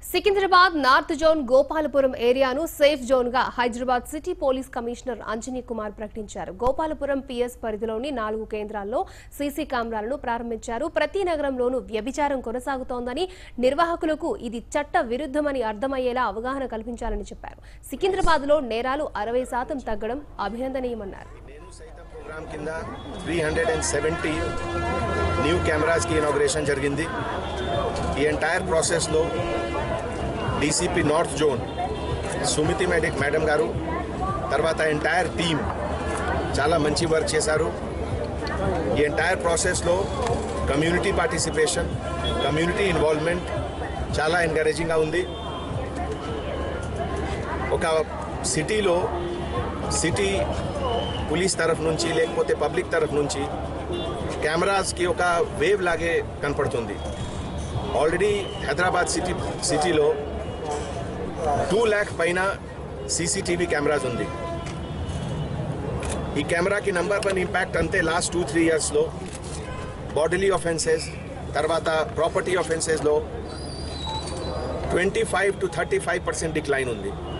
Secunderabad north zone Gopalapuram ఏరియాను safe zone గా Hyderabad city police commissioner Anjani Kumar ప్రకటించారు గోపాలపురం పిఎస్ పరిధిలోని నాలుగు కేంద్రాల్లో సీసీ కెమెరాలను ప్రారంభించారు ప్రతి నగరంలోనూ వ్యభిచారం కొనసాగుతోందని నిర్వాహకులకు ఇది చట్ట విరుద్ధమని అర్థమయ్యేలా అవగాహన కల్పించాలని చెప్పారు సికింద్రాబాద్ లో నేరాలు అరవై శాతం తగ్గడం అభినందనీయమన్నారు నేను సైతం ప్రోగ్రామ్ కింద three hundred and seventy new కెమెరాస్కి ఇనాగ్రేషన్ జరిగింది ఈ ఎంటైర్ ప్రాసెస్లో DCP north zone Sumathi madam madam గారు తర్వాత ఎంటైర్ టీమ్ చాలా మంచి వర్క్ చేశారు ఈ ఎంటైర్ ప్రాసెస్లో కమ్యూనిటీ పార్టిసిపేషన్ కమ్యూనిటీ ఇన్వాల్వ్మెంట్ చాలా ఎంకరేజింగ్గా ఉంది ఒక సిటీలో సిటీ పోలీస్ తరఫు నుంచి లేకపోతే పబ్లిక్ తరఫు నుంచి కెమెరాస్కి ఒక వేవ్ లాగే కనపడుతుంది ఆల్రెడీ హైదరాబాద్ సిటీ సిటీలో టూ ల్యాక్ పైన సీసీటీవీ కెమెరాస్ ఉంది ఈ కెమెరాకి నంబర్ వన్ ఇంపాక్ట్ అంతే లాస్ట్ టూ త్రీ ఇయర్స్లో బాడీలీ ఆఫెన్సెస్ తర్వాత ప్రాపర్టీ ఆఫెన్సెస్లో twenty five to thirty five percent decline ఉంది